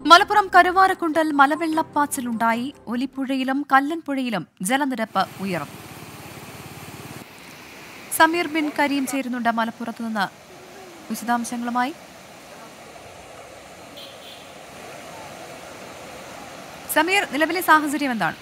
മലപ്പുറം കരുവാരക്കുണ്ടൽ മലവെള്ളപ്പാച്ചിലുണ്ടായി ഒലിപ്പുഴയിലും കല്ലൻപുഴയിലും ജലനിരപ്പ് ഉയർന്നു സമീർ ബിൻ കരീം ചേരുന്നുണ്ട് മലപ്പുറത്ത് നിന്ന് വിശദാംശങ്ങളുമായി സമീർ നിലവിലെ സാഹചര്യം എന്താണ്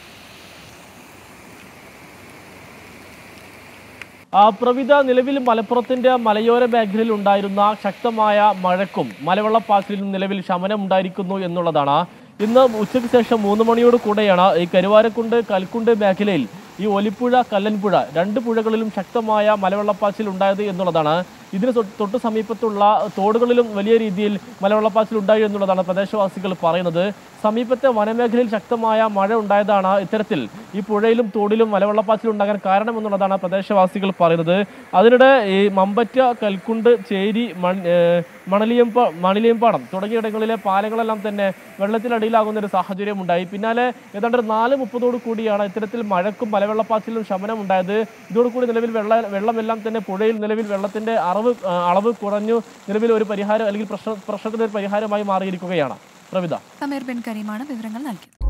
ആ, പ്രവിധ നിലവിൽ മലപ്പുറത്തിന്റെ മലയോര മേഖലയിൽ ഉണ്ടായിരുന്ന ശക്തമായ മഴക്കും മലവെള്ളപ്പാച്ചിലിനും നിലവിൽ ശമനം ഉണ്ടായിരിക്കുന്നു എന്നുള്ളതാണ് ഇന്ന് ഉച്ചയ്ക്ക് ശേഷം മൂന്ന് മണിയോട് കൂടെയാണ് ഈ കരുവാരക്കുണ്ട് കൽക്കുണ്ട് മേഖലയിൽ ഈ ഒലിപ്പുഴ കല്ലൻപുഴ രണ്ട് പുഴകളിലും ശക്തമായ മലവെള്ളപ്പാച്ചിൽ ഉണ്ടായത് എന്നുള്ളതാണ് ഇതിന് തൊട്ട് തൊട്ട് സമീപത്തുള്ള തോടുകളിലും വലിയ രീതിയിൽ മലവെള്ളപ്പാച്ചിൽ ഉണ്ടായി എന്നുള്ളതാണ് പ്രദേശവാസികൾ പറയുന്നത് സമീപത്തെ വനമേഖലയിൽ ശക്തമായ മഴ ഉണ്ടായതാണ് ഇത്തരത്തിൽ ഈ പുഴയിലും തോടിലും മലവെള്ളപ്പാച്ചിൽ ഉണ്ടാകാൻ കാരണമെന്നുള്ളതാണ് പ്രദേശവാസികൾ പറയുന്നത് അതിനിടെ ഈ മമ്പറ്റ കൽക്കുണ്ട് ചേരി മൺ ഏഹ് മണലിയമ്പ മണലിയമ്പാടം തുടങ്ങിയ ഇടങ്ങളിലെ പാലങ്ങളെല്ലാം തന്നെ വെള്ളത്തിനടിയിലാകുന്ന ഒരു സാഹചര്യം ഉണ്ടായി പിന്നാലെ ഏതാണ്ട് ഒരു നാല് മുപ്പതോടു കൂടിയാണ് ഇത്തരത്തിൽ മഴക്കും മലവെള്ളപ്പാച്ചിലും ശമനം ഉണ്ടായത് ഇതോടുകൂടി നിലവിൽ വെള്ള വെള്ളമെല്ലാം തന്നെ പുഴയിൽ നിലവിൽ വെള്ളത്തിന്റെ അളവ് ആ, അളവ് കുറഞ്ഞു നിലവിൽ ഒരു പരിഹാരം അല്ലെങ്കിൽ പ്രശ്ന പ്രശ്നത്തിന് ഒരു പരിഹാരമായി മാറിയിരിക്കുകയാണ് പ്രവിധ സമീർ ബിൻ കരീമാണ് വിവരങ്ങൾ നൽകിയത്